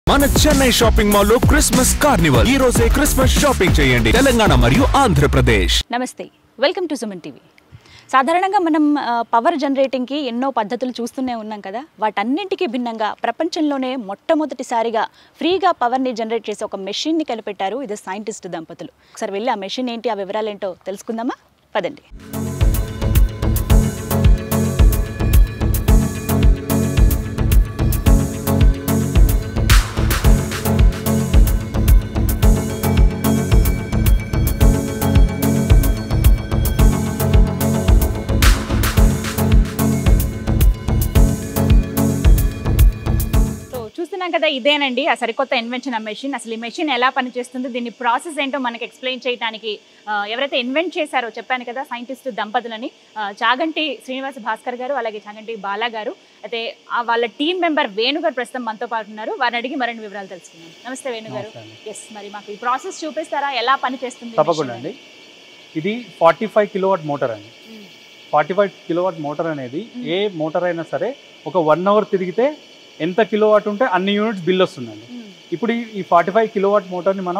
మన Chennai shopping mall లో Christmas carnival ఈ రోజే క్రిస్మస్ షాపింగ్ చేయండి తెలంగాణ మరియు ఆంధ్రప్రదేశ్ నమస్తే వెల్కమ్ టు సుమన్ టీవీ సాధారణంగా మనం ఆ, పవర్ జనరేటింగ్కి ఎన్నో పద్ధతులు చూస్తూనే ఉన్నాం కదా వాటన్నింటికీ భిన్నంగా ప్రపంచంలోనే మొట్టమొదటిసారిగా ఫ్రీగా పవర్ని జనరేట్ చేసే ఒక మెషిన్ని కనిపెట్టారు ఇది సైంటిస్ట్ దంపతులు ఒకసారి వెళ్ళి ఆ మెషిన్ ఏంటి ఆ వివరాలు ఏంటో తెలుసుకుందామా పదండి సో చూస్తున్నాం కదా ఇదేనండి ఆ సరికొత్త ఇన్వెన్షన్ ఆ మెషిన్ అసలు ఈ మెషిన్ ఎలా పనిచేస్తుంది దీని ప్రాసెస్ ఏంటో మనకి ఎక్స్ప్లెయిన్ చేయడానికి ఆ, ఎవరైతే ఇన్వెంట్ చేశారో చెప్పాను కదా సైంటిస్ట్ దంపతులని ఆ, చాగంటి శ్రీనివాస భాస్కర్ గారు అలాగే చాగంటి బాలా గారు అయితే ఆ వాళ్ళ టీం మెంబర్ వేణు గారు ప్రస్తుతం మనతో పాటు ఉన్నారు వారిని అడిగి మరిన్ని వివరాలు తెలుసుకుందాం నమస్తే వేణు గారు నమస్తే అండి. ఎస్ మరి మాకు ఈ ప్రాసెస్ చూపిస్తారా ఎలా పనిచేస్తుంది ఈ తప్పకుండా machine? అండి ఇది ఫార్టీ ఫైవ్ కిలోవాట్ మోటార్ అండి మ్మ్. ఫార్టీ ఫైవ్ కిలోవాట్ మోటార్ అనేది ఏ మోటార్ అయినా సరే ఒక వన్ అవర్ తిరిగితే ఎంత కిలోవాట్ ఉంటే అన్ని యూనిట్స్ బిల్ వస్తుందండి మ్మ్. ఇప్పుడు ఈ- ఈ ఫార్టీ ఫైవ్ కిలోవాట్ మోటార్ని మనం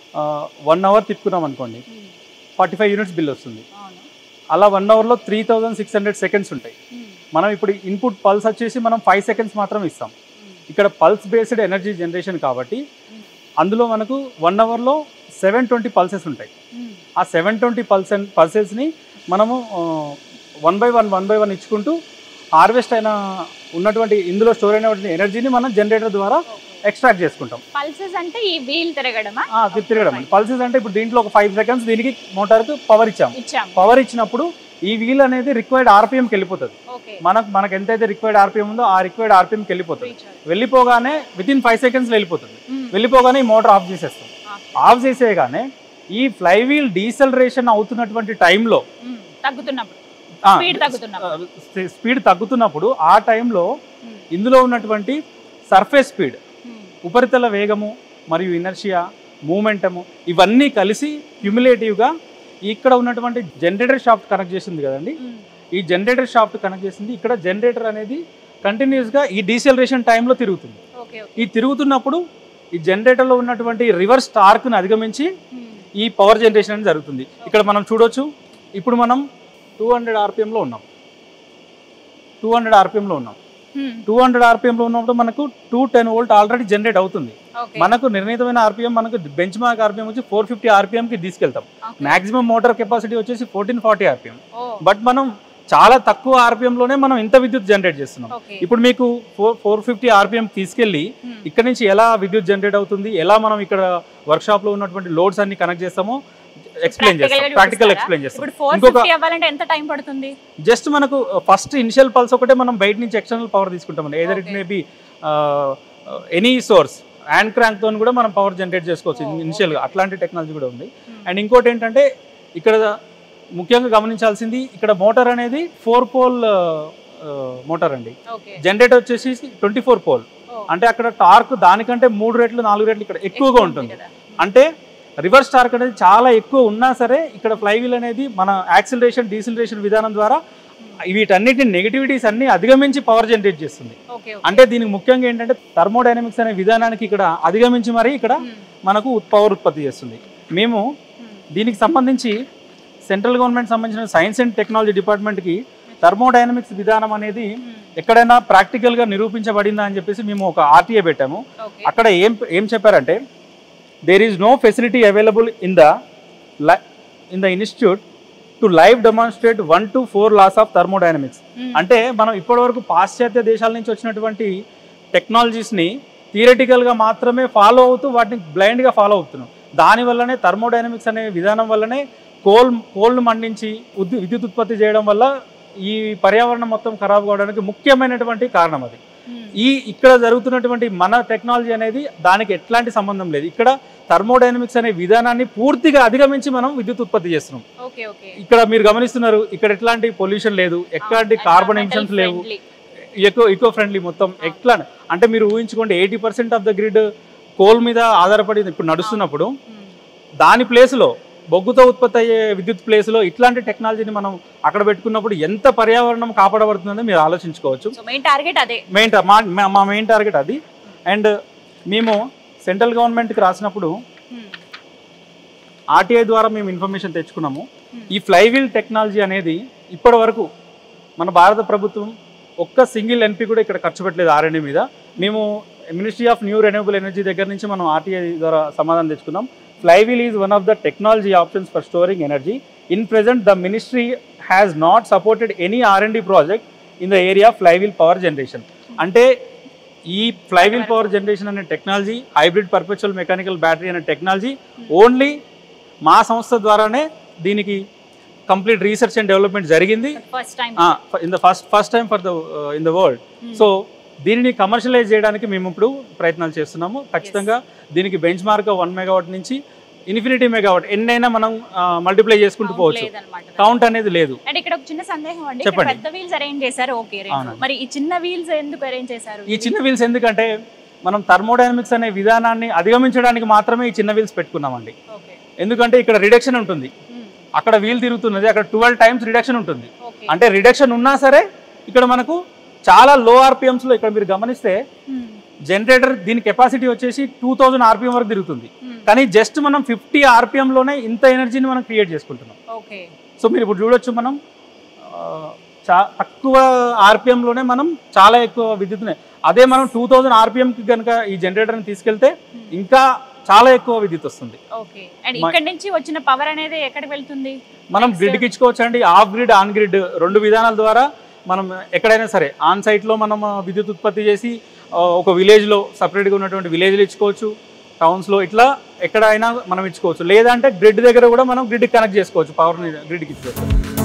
వన్ అవర్ తిప్పుకున్నాం అనుకోండి మ్మ్. ఫార్టీ ఫైవ్ యూనిట్స్ బిల్ వస్తుంది అవును అలా వన్ అవర్లో three thousand six hundred seconds ఉంటాయి మ్మ్. మనం ఇప్పుడు ఇన్పుట్ పల్స్ వచ్చేసి మనం ఫైవ్ సెకండ్స్ మాత్రం ఇస్తాం మ్మ్. ఇక్కడ పల్స్ బేస్డ్ ఎనర్జీ జనరేషన్ కాబట్టి అందులో మనకు వన్ అవర్లో సెవెన్ ట్వంటీ పల్సెస్ ఉంటాయి మ్మ్. ఆ సెవెన్ ట్వంటీ పల్సెన్ పల్సెస్ని మనము one by one one by one ఇచ్చుకుంటూ హార్వెస్ట్ అయిన ఉన్నటువంటి ఇందులో స్టోర్ అయినటువంటి ఎనర్జీని మనం జనరేటర్ ద్వారా ఎక్స్ట్రాక్ట్ చేసుకుంటాం పల్సెస్ అంటే ఈ వీల్ తిరగడమా ఆ, తి- తిరగడం పల్సెస్ అంటే ఇప్పుడు దీంట్లో ఒక ఫైవ్ సెకండ్స్ దీనికి మోటార్కి పవర్ ఇచ్చాం ఇచ్చాము పవర్ ఇచ్చినప్పుడు ఈ వీల్ అనేది రిక్వైర్డ్ ఆర్పిఎంకి వెళ్ళిపోతుంది ఓకే మనకు మనకు ఎంతైతే రిక్వైర్డ్ ఆర్పిఎం ఉందో ఆ రిక్వైర్డ్ ఆర్పిఎంకి వెళ్ళిపోతుంది Recharge. వెళ్ళిపోగానే విత్ ఇన్ ఫైవ్ సెకండ్స్ వెళ్ళిపోతుంది మ్మ్. వెళ్ళిపోగానే ఈ మోటార్ ఆఫ్ చేసేస్తాం Okay. ఆఫ్ చేసేయగానే ఈ ఫ్లైవీల్ డీసెలరేషన్ అవుతున్నటువంటి టైంలో మ్మ్. తగ్గుతున్నప్పుడు ఆ, Speed తగ్గుతున్నప్పుడు. స్పీ- స్పీడ్ తగ్గుతున్నప్పుడు ఆ టైంలో మ్మ్. ఇందులో ఉన్నటువంటి సర్ఫేస్ స్పీడ్ మ్మ్. ఉపరితల వేగము మరియు ఇనర్షియా మూమెంటము ఇవన్నీ కలిసి క్యుములేటివ్గా ఇక్కడ ఉన్నటువంటి జనరేటర్ షాఫ్ట్ కనెక్ట్ చేసింది కదండి మ్మ్. ఈ జనరేటర్ షాఫ్ట్ కనెక్ట్ చేసింది ఇక్కడ జనరేటర్ అనేది కంటిన్యూస్గా ఈ డీసెలరేషన్ టైంలో తిరుగుతుంది ఓకే ఓకే ఈ తిరుగుతున్నప్పుడు ఈ జనరేటర్లో ఉన్నటువంటి రివర్స్ టార్క్ను అధిగమించి మ్మ్. ఈ పవర్ జనరేషన్ అనేది జరుగుతుంది ఇక్కడ మనం చూడొచ్చు ఇప్పుడు మనం టూ హండ్రెడ్ ఆర్పిఎంలో ఉన్నాం టూ హండ్రెడ్ ఆర్పిఎంలో ఉన్నాం మ్మ్. టూ హండ్రెడ్ ఆర్పిఎంలో ఉన్నప్పుడు మనకు two ten volt already generate అవుతుంది ఓకే మనకు నిర్ణీతమైన ఆర్పిఎం మనకు బెంచ్ మార్క్ ఆర్పిఎం వచ్చి ఫోర్ ఫిఫ్టీ ఆర్పిఎంకి తీసుకెళ్తాం ఓకే. మాక్సిమం మోటార్ కెపాసిటీ వచ్చేసి fourteen forty RPM oh but మనం చాలా తక్కువ ఆర్పిఎంలోనే మనం ఇంత విద్యుత్ జనరేట్ చేస్తున్నాం ఓకే ఇప్పుడు మీకు ఫోర్ ఫోర్ ఫిఫ్టీ ఆర్పిఎం తీసుకెళ్ళి మ్మ్. ఇక్కడ నుంచి ఎలా విద్యుత్ జనరేట్ అవుతుంది ఎలా మనం ఇక్కడ వర్క్షాప్ లో ఉన్నటువంటి లోడ్స్ అన్ని కనెక్ట్ చేస్తామో ఎక్స్ప్లెయిన్ Practical చేస్తాం గా ప్రాక్టికల్ చూపిస్తారా? ఎక్స్ప్లెయిన్ ఇప్పుడు చేస్తాం ఫోర్ ఇంకొక ఫిఫ్టీ అవ్వాలంటే ఎంత టైం పడుతుంది జస్ట్ మనకు ఫస్ట్ ఇనిషియల్ పల్స్ ఒకటే మనం బయట నుంచి ఎక్స్టర్నల్ పవర్ తీసుకుంటాం either it Okay. May be any source hand crank తో కూడా మనం పవర్ జనరేట్ చేసుకోవచ్చు Oh, ఇనిషియల్ గా అట్లాంటి టెక్నాలజీ కూడా ఉంది మ్మ్. అండ్ ఇంకోటి ఏంటంటే ఇక్కడ ముఖ్యంగా గమనించాల్సింది ఇక్కడ మోటార్ అనేది ఫోర్ పోల్ మోటార్ అండి ఓకే జనరేటర్ వచ్చేసి ట్వంటీ ఫోర్ పోల్ ఓ. అంటే అక్కడ టార్క్ దానికంటే మూడు రెట్లు నాలుగు రెట్లు ఇక్కడ ఎక్కువగా ఎక్కువ ఉంటుంది కదా. అంటే రివర్స్ టార్క్ అనేది చాలా ఎక్కువ ఉన్నా సరే ఇక్కడ ఫ్లైవీల్ అనేది మన యాక్సిలరేషన్ డీసిలరేషన్ విధానం ద్వారా వీటన్నిటి నెగిటివిటీస్ అన్ని అధిగమించి పవర్ జనరేట్ చేస్తుంది ఓకే ఓకే. అంటే దీనికి ముఖ్యంగా ఏంటంటే థర్మోడైనమిక్స్ అనే విధానానికి ఇక్కడ అధిగమించి మరి ఇక్కడ మ్మ్. మనకు పవర్ ఉత్పత్తి చేస్తుంది మేము మ్మ్. దీనికి సంబంధించి సెంట్రల్ గవర్నమెంట్ సంబంధించిన సైన్స్ అండ్ టెక్నాలజీ డిపార్ట్మెంట్కి థర్మోడైనమిక్స్ విధానం అనేది మ్మ్. ఎక్కడైనా ప్రాక్టికల్గా నిరూపించబడిందా అని చెప్పేసి మేము ఒక ఆర్టీఏ పెట్టాము ఓకే అక్కడ ఏం ఏం చెప్పారంటే there is no facility available in the in the institute to live demonstrate one to four laws of thermodynamics hmm. అంటే మనం ఇప్పటివరకు పాశ్చాత్య దేశాల నుంచి వచ్చినటువంటి టెక్నాలజీస్ని థియరటికల్గా మాత్రమే ఫాలో అవుతూ వాటిని బ్లైండ్గా ఫాలో అవుతున్నాం దానివల్లనే థర్మోడైనమిక్స్ అనే విధానం వల్లనే కోల్ కోల్ను మండించి ఉద్- విద్యుత్ ఉత్పత్తి చేయడం వల్ల ఈ పర్యావరణం మొత్తం ఖరాబ్ కావడానికి ముఖ్యమైనటువంటి కారణం అది మ్మ్. ఈ ఇక్కడ జరుగుతున్నటువంటి మన టెక్నాలజీ అనేది దానికి ఎట్లాంటి సంబంధం లేదు ఇక్కడ థర్మోడైనమిక్స్ అనే విధానాన్ని పూర్తిగా అధిగమించి మనం విద్యుత్ ఉత్పత్తి చేస్తున్నాం ఓకే ఓకే ఇక్కడ మీరు గమనిస్తున్నారు ఇక్కడ ఎట్లాంటి పొల్యూషన్ లేదు ఎట్లాంటి కార్బన్ ఎమిషన్స్ లేవు ఎకో ఈకో ఫ్రెండ్లీ మొత్తం ఎట్లా అంటే మీరు ఊహించుకోండి eighty percent of the grid coal మీద ఆధారపడి ఇప్పుడు నడుస్తున్నప్పుడు దాని ప్లేస్లో బొగ్గుతో ఉత్పత్తి అయ్యే విద్యుత్ ప్లేస్లో ఇట్లాంటి టెక్నాలజీని మనం అక్కడ పెట్టుకున్నప్పుడు ఎంత పర్యావరణం కాపాడబడుతుందో మీరు ఆలోచించుకోవచ్చు సో మెయిన్ టార్గెట్ అదే మెయిన్ మా మా మెయిన్ టార్గెట్ అది అండ్ మేము సెంట్రల్ గవర్నమెంట్కి రాసినప్పుడు Hmm. ఆర్టీఐ ద్వారా మేము ఇన్ఫర్మేషన్ తెచ్చుకున్నాము Hmm. ఈ ఫ్లైవీల్ టెక్నాలజీ అనేది ఇప్పటి వరకు మన భారత ప్రభుత్వం ఒక్క సింగిల్ ఎన్పి కూడా ఇక్కడ ఖర్చు పెట్టలేదు ఆర్ఎండి మీద మేము ministry of new renewable energy దగ్గర నుంచి మనం ఆర్టీఐ ద్వారా సమాధానం తెచ్చుకున్నాం flywheel is one of the technology options for storing energy in present the ministry has not supported any R and D project in the area flywheel power generation అంటే ఈ flywheel power generation అనే technology hybrid perpetual mechanical battery అనే technology only మా సంస్థ ద్వారానే దీనికి complete research and development జరిగింది first time in the first first time for the in the world so దీనిని కమర్షియలైజ్ చేయడానికి మేము ఇప్పుడు ప్రయత్నాలు చేస్తున్నాము ఖచ్చితంగా దీనికి బెంచ్ మార్క్ వన్ మెగావాట్ నుంచి ఇన్ఫినిటీ మెగావాట్ ఎన్నైనా మనం మల్టిప్లై చేసుకుంటూ పోవచ్చు లేదనమాట కౌంట్ అనేది లేదు అంటే ఇక్కడ ఒక చిన్న సందేహం అండి ఇక్కడ చెప్పండి. పెద్ద వీల్స్ అరేంజ్ చేశారు ఓకే రెండు అవునండి. మరి ఈ చిన్న వీల్స్ ఎందుకు అరేంజ్ చేశారు ఈ చిన్న వీల్స్ ఎందుకంటే మనం థర్మోడైనమిక్స్ అనే విధానాన్ని అధిగమించడానికి మాత్రమే ఈ చిన్న వీల్స్ పెట్టుకున్నామండి ఓకే ఎందుకంటే ఇక్కడ రిడక్షన్ ఉంటుంది అక్కడ వీల్ తిరుగుతున్నది అక్కడ ట్వెల్వ్ టైమ్స్ రిడక్షన్ ఉంటుంది ఓకే అంటే రిడక్షన్ ఉన్నా సరే ఇక్కడ మనకు చాలా లో ఆర్పిఎమ్స్లో ఇక్కడ మీరు గమనిస్తే జనరేటర్ దీని కెపాసిటీ వచ్చేసి టూ థౌజండ్ ఆర్పిఎం వరకు తిరుగుతుంది కానీ జస్ట్ మనం ఫిఫ్టీ ఆర్పిఎంలోనే ఇంత ఎనర్జీని మనం క్రియేట్ చేసుకుంటున్నాం ఓకే సో మీరు ఇప్పుడు చూడొచ్చు మనం ఆ, చా తక్కువ ఆర్పిఎంలోనే మనం చాలా ఎక్కువ విద్యుత్ని అదే మనం టూ థౌజండ్ ఆర్పిఎంకి కనుక ఈ జనరేటర్ని తీసుకెళ్తే ఇంకా చాలా ఎక్కువ విద్యుత్ వస్తుంది ఓకే అండ్ ఇక్కడ నుంచి వచ్చిన పవర్ అనేది ఎక్కడికి వెళ్తుంది మనం గ్రిడ్కి ఇచ్చుకోవచ్చు అండి ఆఫ్ గ్రిడ్ ఆన్ గ్రిడ్ రెండు విధానాల ద్వారా మనం ఎక్కడైనా సరే ఆన్ సైట్లో మనం ఆ, విద్యుత్ ఉత్పత్తి చేసి ఆ, ఒక విలేజ్లో సపరేట్గా ఉన్నటువంటి విలేజ్లో ఇచ్చుకోవచ్చు టౌన్స్లో ఇట్లా ఎక్కడైనా మనం ఇచ్చుకోవచ్చు లేదంటే గ్రిడ్ దగ్గర కూడా మనం గ్రిడ్కి కనెక్ట్ చేసుకోవచ్చు పవర్ని గ్రిడ్కి ఇచ్చుకోవచ్చు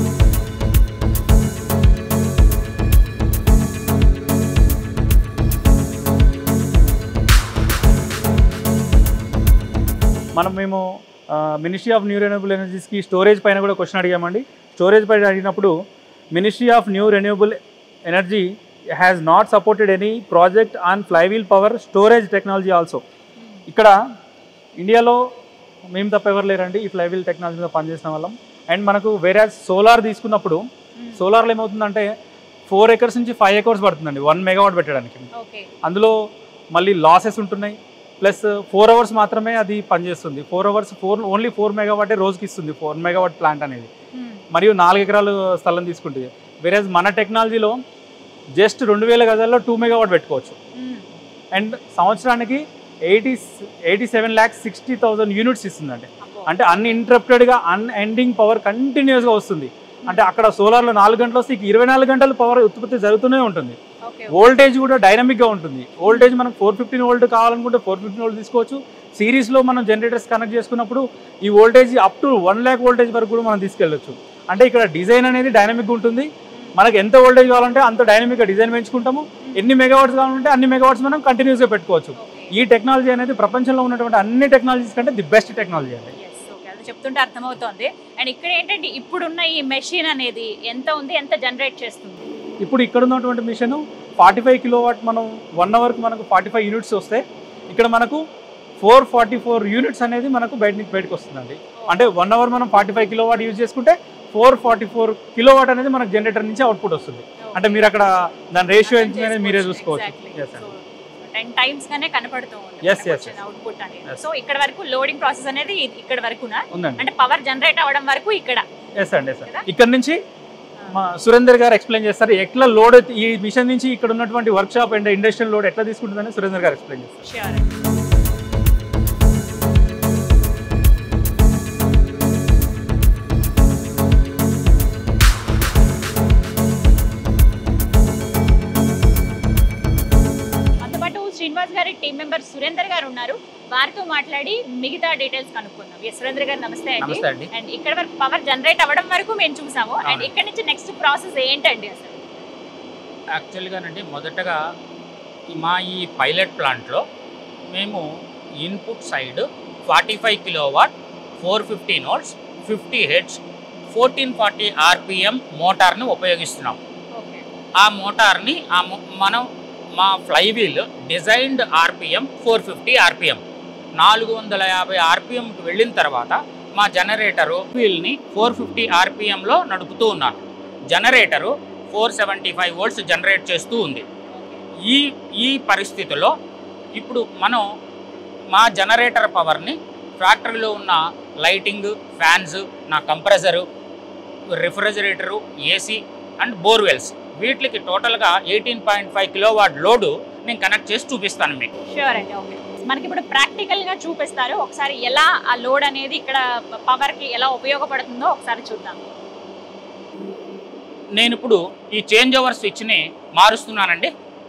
మనం మేము మినిస్ట్రీ ఆఫ్ న్యూ రెన్యూబుల్ ఎనర్జీస్కి స్టోరేజ్ పైన కూడా క్వశ్చన్ అడిగామండి స్టోరేజ్ పైన అడిగినప్పుడు ministry of new renewable energy has not supported any project on flywheel power storage technology also ఇక్కడ ఇండియాలో మేము తప్ప ఎవరు లేరండి ఈ ఫ్లైవీల్ టెక్నాలజీ మీద పనిచేసిన వాళ్ళం అండ్ మనకు వేరే సోలార్ తీసుకున్నప్పుడు సోలార్లో ఏమవుతుందంటే ఫోర్ ఎకర్స్ నుంచి ఫైవ్ ఎకర్స్ పడుతుందండి వన్ మెగావాట్ పెట్టడానికి ఓకే అందులో మళ్ళీ లాసెస్ ఉంటున్నాయి ప్లస్ ఫోర్ అవర్స్ మాత్రమే అది పనిచేస్తుంది four hours four only four మెగావాటే రోజుకి ఇస్తుంది ఫోర్ మెగావాట్ ప్లాంట్ అనేది మరియు నాలుగు ఎకరాలు స్థలం తీసుకుంటుంది వేరే మన టెక్నాలజీలో జస్ట్ రెండు వేల గజాల్లో టూ మెగావాట్ పెట్టుకోవచ్చు అండ్ సంవత్సరానికి eighty eighty seven lakhs sixty thousand units ఇస్తుందండి అంటే అన్ఇంటరప్టెడ్గా అన్ ఎండింగ్ పవర్ కంటిన్యూస్గా వస్తుంది అంటే అక్కడ సోలార్లో నాలుగు గంటలు వస్తే ఇక ఇరవై నాలుగు గంటలు పవర్ ఉత్పత్తి జరుగుతూనే ఉంటుంది ఓకే వోల్టేజ్ కూడా డైనమిక్గా ఉంటుంది వోల్టేజ్ మనం ఫోర్ ఫిఫ్టీన్ వోల్ట్ కావాలనుకుంటే ఫోర్ ఫిఫ్టీన్ వోల్ట్ తీసుకోవచ్చు సిరీస్లో మనం జనరేటర్స్ కనెక్ట్ చేసుకున్నప్పుడు ఈ voltage up to one lakh voltage వరకు కూడా మనం తీసుకెళ్ళొచ్చు అంటే ఇక్కడ డిజైన్ అనేది డైనమిక్గా ఉంటుంది మనకి ఎంత వోల్టేజ్ కావాలంటే అంత డైనమిక్గా డిజైన్ పెంచుకుంటాము ఎన్ని మెగావాట్స్ కావాలంటే అన్ని మెగావాట్స్ మనం కంటిన్యూస్గా పెట్టుకోవచ్చు ఈ టెక్నాలజీ అనేది ప్రపంచంలో ఉన్నటువంటి అన్ని టెక్నాలజీస్ కంటే ది బెస్ట్ టెక్నాలజీ అండి ఎస్ ఓకే అది చెప్తుంటే అర్థమవుతోంది అండ్ ఇక్కడ ఏంటంటే ఇప్పుడున్న ఈ మెషిన్ అనేది ఎంత ఉంది ఎంత జనరేట్ చేస్తుంది ఇప్పుడు ఇక్కడ ఉన్నటువంటి machine forty five kilowatt మనం వన్ అవర్కి మనకు ఫార్టీ ఫైవ్ యూనిట్స్ వస్తే ఇక్కడ మనకు ఫోర్ ఫార్టీ ఫోర్ యూనిట్స్ అనేది మనకు బయట నుంచి బయటకు వస్తుందండి అంటే వన్ అవర్ మనం forty five kilowatt use చేసుకుంటే four forty four kilowatt అనేది మనకు జనరేటర్ నుంచి అవుట్పుట్ వస్తుంది అంటే మీరు అక్కడ దాని రేషియో ఎంత అనేది మీరే చూసుకోవచ్చు ఎస్ అండి టెన్ టైమ్స్ గానే కనపడుతూ ఉంది Yes, yes, yes. అవుట్పుట్ అనేది Yes. సో ఇక్కడ వరకు లోడింగ్ ప్రాసెస్ అనేది ఇది- ఇక్కడ వరకునా ఉందండి అంటే పవర్ జనరేట్ అవ్వడం వరకు ఇక్కడ ఎస్ అండి ఎస్ అండి ఇక్కడ నుంచి మా సురేందర్ గారు ఎక్స్ప్లెయిన్ చేస్తారు ఎట్లా లోడ్ ఈ మిషన్ నుంచి ఇక్కడ ఉన్నటువంటి workshop and industrial load ఎట్లా తీసుకుంటుందని సురేందర్ గారు ఎక్స్ప్లెయిన్ చేస్తారు Sure. అందుబాటు శ్రీనివాస్ గారి టీం మెంబర్ సురేందర్ గారు ఉన్నారు వారితో మాట్లాడి మిగతా డీటెయిల్స్ కనుక్కుందాం ఎస్ సురేందర్ గారు నమస్తే అండి నమస్తే అండి అండ్ ఇక్కడ వరకు పవర్ జనరేట్ అవ్వడం వరకు మేము చూసాము అండ్ అవును. ఇక్కడ నుంచి నెక్స్ట్ ప్రాసెస్ ఏంటండి అసలు యాక్చువల్గానండి మొదటగా ఈ మా ఈ పైలట్ ప్లాంట్లో మేము input side forty five kilowatt four fifty volts fifty hertz fourteen forty RPM మోటార్ని ఉపయోగిస్తున్నాం ఓకే ఆ మోటార్ని ఆ మొ- మనం మా flywheel designed RPM four fifty RPM నాలుగు వందల యాభై ఆర్పిఎంకి వెళ్ళిన తర్వాత మా జనరేటరు వీల్ని ఫోర్ ఫిఫ్టీ ఆర్పిఎంలో నడుపుతూ ఉన్నాను generator four seventy five volts generate చేస్తూ ఉంది ఈ ఈ పరిస్థితిలో ఇప్పుడు మనం మా జనరేటర్ పవర్ని ఫ్యాక్టరీలో ఉన్న లైటింగ్ ఫ్యాన్స్ నా compressor refrigerator AC and borewells వీటికి టోటల్గా eighteen point five kilowatt load నేను కనెక్ట్ చేసి చూపిస్తాను మీకు షూర్ అండి ఓకే మనకి ఇప్పుడు ప్రాక్టికల్ గా చూపిస్తారు ఒకసారి ఎలా ఆ లోడ్ అనేది ఇక్కడ పవర్ కి ఎలా ఉపయోగపడుతుందో ఒకసారి చూద్దాం నేను ఇప్పుడు ఈ చేంజ్ ఓవర్ స్విచ్ని మారుస్తున్నానండి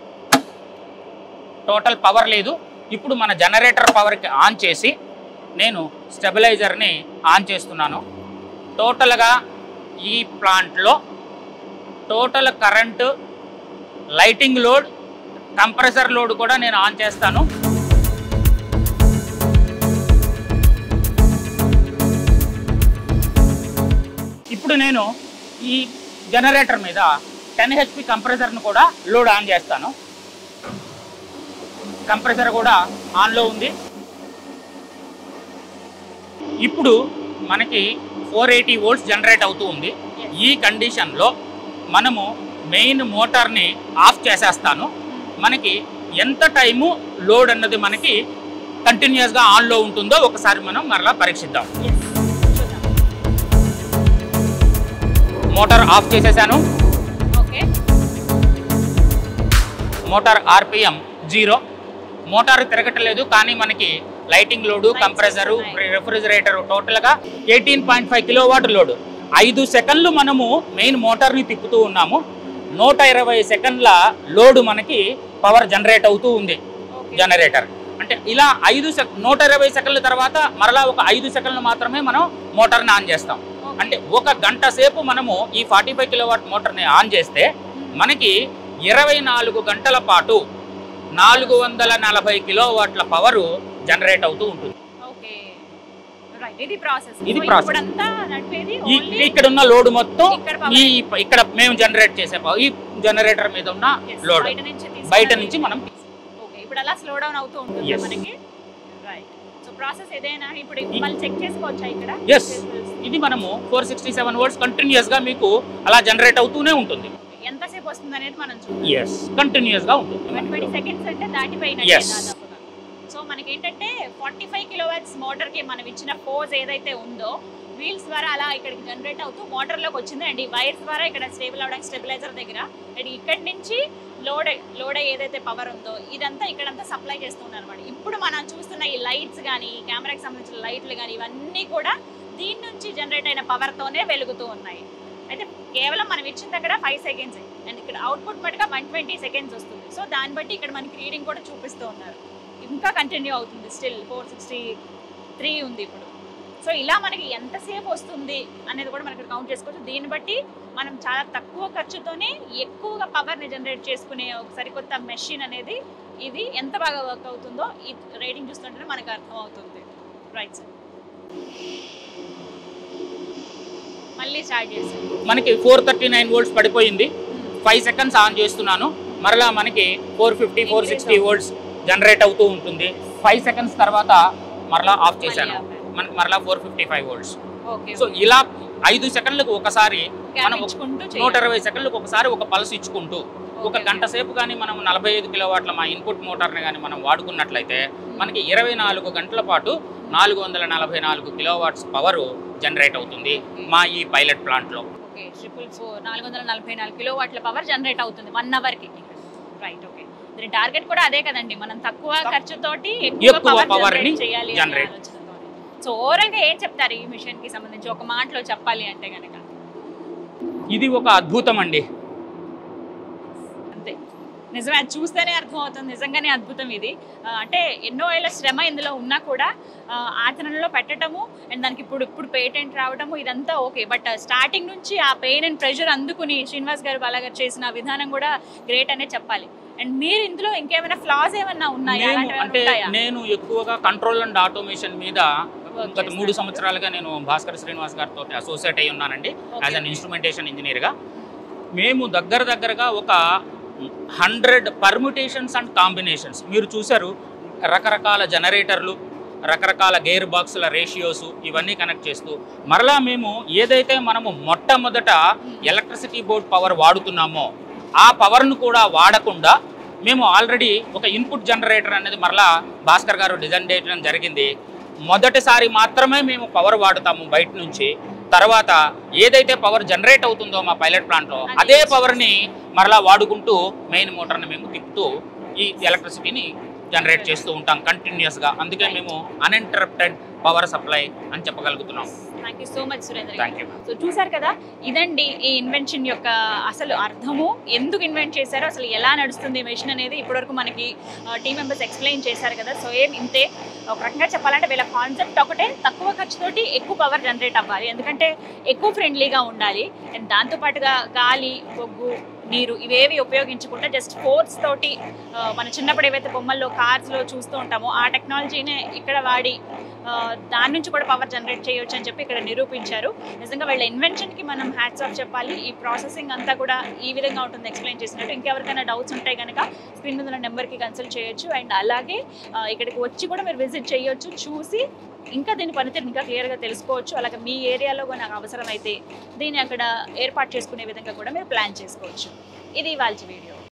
టోటల్ పవర్ లేదు ఇప్పుడు మన జనరేటర్ పవర్కి ఆన్ చేసి నేను స్టెబిలైజర్ని ఆన్ చేస్తున్నాను టోటల్గా ఈ ప్లాంట్లో total current lighting load compressor load కూడా నేను ఆన్ చేస్తాను ఇప్పుడు నేను ఈ జనరేటర్ మీద టెన్ హెచ్పి కంప్రెసర్ను కూడా లోడ్ ఆన్ చేస్తాను కంప్రెసర్ కూడా ఆన్లో ఉంది ఇప్పుడు మనకి ఫోర్ ఎయిటీ వోల్ట్స్ జనరేట్ అవుతూ ఉంది ఈ కండిషన్లో మనము మెయిన్ మోటార్ని ఆఫ్ చేసేస్తాను మనకి ఎంత టైము లోడ్ అన్నది మనకి కంటిన్యూస్గా ఆన్లో ఉంటుందో ఒకసారి మనం మరలా పరీక్షిద్దాం చూద్దాం మోటార్ ఆఫ్ చేసేసాను okay motor RPM zero motor తిరగట్లేదు కానీ మనకి లైటింగ్ లోడు Lights కంప్రెసరు వస్తున్నాయి. రెఫ్రిజిరేటర్ టోటల్గా eighteen point five kilowatt load ఐదు సెకండ్లు మనము మెయిన్ మోటార్ని తిప్పుతూ ఉన్నాము నూట ఇరవై సెకండ్ల లోడు మనకి పవర్ జనరేట్ అవుతూ ఉంది ఓకే జనరేటర్ అంటే ఇలా ఐదు సెక్ నూట ఇరవై సెకండ్ల తర్వాత మరలా ఒక ఐదు సెకండ్లు మాత్రమే మనం మోటార్ని ఆన్ చేస్తాం అంటే ఒక గంట సేపు మనము ఈ ఫార్టీ ఫైవ్ కిలోవాట్ మోటార్ని ఆన్ చేస్తే మనకి ఇరవై నాలుగు గంటల పాటు నాలుగు వందల నలభై కిలోవాట్ల పవరు జనరేట్ అవుతూ ఉంటుంది ఓకే రైట్ ఇది ప్రాసెస్ ఇది process. ఇప్పుడంతా నడిపేది ఈ ఓన్లీ ఇక్కడ ఉన్న లోడ్ మొత్తం ఇక్కడ power. ఈ ఇక్కడ మేము జనరేట్ చేసే power, ఈ జనరేటర్ మీద ఉన్న లోడ్ బయట నుంచి తీసుకున్నది. బయట నుంచి మనం ఓకే ఇప్పుడు అలా స్లో డౌన్ అవుతూ ఉంటుంది Yes. మనకి రైట్ సో ప్రాసెస్ ఏదైనా ఇప్పుడు ఈ- మళ్ళీ చెక్ చేసుకోవచ్చా ఇక్కడ Yes. ఇది మనము four sixty seven watts continuous గా మీకు అలా జనరేట్ అవుతూనే ఉంటుంది ఎంతసేపు వస్తుంది అనేది మనం చూద్దాం ఎస్ కంటిన్యూస్ గా ఉంటుంది వన్ ట్వంటీ సెకండ్స్ అంటే దాటిపోయినట్టే Yes. దాదాపుగా సో మనకి ఏంటంటే ఫార్టీ ఫైవ్ కిలోవాట్స్ మోటార్ కి మనం ఇచ్చిన ఫోర్స్ ఏదైతే ఉందో వీల్స్ ద్వారా అలా ఇక్కడికి జనరేట్ అవుతూ మోటార్ లోకి వచ్చింది అండ్ ఈ వైర్స్ ద్వారా ఇక్కడ స్టేబుల్ అవడానికి స్టెబిలైజర్ దగ్గర అండ్ ఇక్కడి నుంచి లోడ్ లోడ్ ఏదైతే పవర్ ఉందో ఇదంతా ఇక్కడంతా సప్లై చేస్తున్నారు అనమాట ఇప్పుడు మనం చూస్తున్న ఈ లైట్స్ కానీ ఈ కెమెరాకి సంబంధించిన లైట్లు కానీ ఇవన్నీ కూడా దీని నుంచి జనరేట్ అయిన పవర్ తోనే వెలుగుతూ ఉన్నాయి అయితే కేవలం మనం ఇచ్చిన దగ్గర ఫైవ్ సెకండ్స్ అండ్ ఇక్కడ అవుట్పుట్ మటుగా వన్ ట్వంటీ సెకండ్స్ వస్తుంది సో దాన్ని బట్టి ఇక్కడ మనకి రీడింగ్ కూడా చూపిస్తూ ఉన్నారు ఇంకా కంటిన్యూ అవుతుంది స్టిల్ ఫోర్ సిక్స్టీ త్రీ ఉంది ఇప్పుడు సో ఇలా మనకి ఎంతసేపు వస్తుంది అనేది కూడా మనకి కౌంట్ చేసుకోవచ్చు దీన్ని బట్టి మనం చాలా తక్కువ ఖర్చుతోనే ఎక్కువగా పవర్ని జనరేట్ చేసుకునే ఒక సరికొత్త మెషిన్ అనేది ఇది ఎంత బాగా వర్క్ అవుతుందో ఈ రేటింగ్ చూస్తుంటే మనకు అర్థం అవుతుంది రైట్ సార్ మళ్ళీ స్టార్ట్ చేసాం మనకి ఫోర్ థర్టీ నైన్ వోల్ట్స్ పడిపోయింది ఫైవ్ సెకండ్స్ ఆన్ చేస్తున్నాను మరలా మనకి four fifty four sixty volts generate అవుతూ ఉంటుంది ఫైవ్ సెకండ్స్ తర్వాత మరలా ఆఫ్ చేశాను మనకి మరలా four fifty five volts okay so ఇలా ఐదు సెకండ్లకు ఒకసారి మనం ఒక- ఇచ్చుకుంటూ నూట ఇరవై సెకండ్లకు ఒకసారి ఒక పల్స్ ఇచ్చుకుంటూ ఒక గంట సేపు కానీ మనం నలభై ఐదు కిలోవాట్ల మా ఇన్పుట్ మోటార్ని కానీ మనం వాడుకున్నట్లయితే మనకి ఇరవై నాలుగు గంటల పాటు నాలుగు వందల నలభై నాలుగు కిలోవాట్స్ పవర్ జనరేట్ అవుతుంది మా ఈ పైలట్ ప్లాంట్లో ఓకే ట్రిపుల్ ఫోర్ నాలుగు వందల నలభై నాలుగు కిలో వాట్ల పవర్ జనరేట్ అవుతుంది వన్ అవర్కి రైట్ ఓకే దీని టార్గెట్ కూడా అదే కదండి మనం తక్కువ ఖర్చుతోటి ఎక్కువ ఎక్కువ పవర్ power ని జనరేట్ చేయాలి అనే generate. ఆలోచనతోటి. సో ఓవరాల్ గా ఏం చెప్తారు ఈ మిషన్ కి సంబంధించి ఒక మాటలో చెప్పాలి అంటే గనక ఇది ఒక అద్భుతం అండి అంతే నిజమే అది చూస్తేనే అర్థం అవుతుంది నిజంగానే అద్భుతం ఇది ఆ, అంటే ఎన్నో ఏళ్ళ శ్రమ ఇందులో ఉన్నా కూడా ఆ, ఆచరణలో పెట్టడము అండ్ దానికి ఇప్పుడు ఇప్పుడు పేటెంట్ రావడము ఇదంతా ఓకే బట్ స్టార్టింగ్ నుంచి ఆ పెయిన్ అండ్ ప్రెషర్ అందుకుని శ్రీనివాస్ గారు బాలా గారు చేసిన విధానం కూడా గ్రేట్ అనే చెప్పాలి అండ్ మీరు ఇందులో ఇంకేమైనా ఫ్లాస్ ఏమైనా ఉన్నాయా నేను అలాంటివి అంటే ఉంటాయా నేను ఎక్కువగా కంట్రోల్ అండ్ ఆటోమేషన్ మీద Work గత మూడు చేస్తారు. సంవత్సరాలుగా నేను భాస్కర్ శ్రీనివాస్ గారితో అసోసియేట్ అయి ఉన్నానండి Okay, as an okay. Instrumentation ఇంజనీర్గా మేము దగ్గర దగ్గరగా ఒక హండ్రెడ్ పర్ముటేషన్స్ అండ్ కాంబినేషన్స్ మీరు చూశారు రకరకాల జనరేటర్లు రకరకాల గేర్ బాక్సుల రేషియోస్ ఇవన్నీ కనెక్ట్ చేస్తూ మరలా మేము ఏదైతే మనము మొట్టమొదట ఎలక్ట్రిసిటీ బోర్డ్ పవర్ వాడుతున్నామో ఆ పవర్ను కూడా వాడకుండా మేము ఆల్రెడీ ఒక ఇన్పుట్ జనరేటర్ అనేది మరలా భాస్కర్ గారు డిజైన్ చేయడం జరిగింది మొదటిసారి మాత్రమే మేము పవర్ వాడుతాము బయట నుంచి తర్వాత ఏదైతే పవర్ జనరేట్ అవుతుందో మా పైలట్ ప్లాంట్లో అదే పవర్ని మరలా వాడుకుంటూ మెయిన్ మోటార్ని మేము తిప్పుతూ ఈ ఎలక్ట్రిసిటీని జనరేట్ చేస్తూ ఉంటాం కంటిన్యూస్గా అందుకే మేము అన్ఇంటరప్టెడ్ పవర్ సప్లై అని చెప్పగలుగుతున్నాం thank you so much Surendra thank you so చూసారు కదా ఇదండి ఈ ఇన్వెన్షన్ యొక్క అసలు అర్థము ఎందుకు ఇన్వెంట్ చేశారో అసలు ఎలా నడుస్తుంది మెషిన్ అనేది ఇప్పటివరకు మనకి టీం మెంబర్స్ ఎక్స్ప్లెయిన్ చేశారు కదా సో ఏం ఇంతే ఒక రకంగా చెప్పాలంటే వీళ్ళ కాన్సెప్ట్ ఒకటే తక్కువ ఖర్చుతోటి ఎక్కువ పవర్ జనరేట్ అవ్వాలి ఎందుకంటే ఎక్కువ ఫ్రెండ్లీగా ఉండాలి అండ్ దాంతోపాటుగా గాలి బొగ్గు నీరు ఇవేవి ఉపయోగించకుండా జస్ట్ ఫోర్స్ తోటి ఆ, మన చిన్నప్పుడు ఏవైతే బొమ్మల్లో కార్స్లో చూస్తూ ఉంటామో ఆ టెక్నాలజీనే ఇక్కడ వాడి ఆ, దాని నుంచి కూడా పవర్ జనరేట్ చేయొచ్చు అని చెప్పి ఇక్కడ నిరూపించారు నిజంగా వీళ్ళ ఇన్వెన్షన్కి మనం హ్యాట్స్ ఆఫ్ చెప్పాలి ఈ ప్రాసెసింగ్ అంతా కూడా ఈ విధంగా ఉంటుంది ఎక్స్ప్లెయిన్ చేసినట్టు ఇంకెవరికైనా డౌట్స్ ఉంటే కనుక స్క్రీన్ మీద ఉన్న నెంబర్కి కన్సల్ట్ చేయొచ్చు అండ్ అలాగే ఆ, ఇక్కడికి వచ్చి కూడా మీరు విజిట్ చేయొచ్చు చూసి ఇంకా దీని పనితీరు ఇంకా క్లియర్గా తెలుసుకోవచ్చు అలాగే మీ ఏరియాలో నాకు అవసరమైతే దీన్ని అక్కడ ఏర్పాటు చేసుకునే విధంగా కూడా మీరు ప్లాన్ చేసుకోవచ్చు ఇది వాళ్ళ వీడియో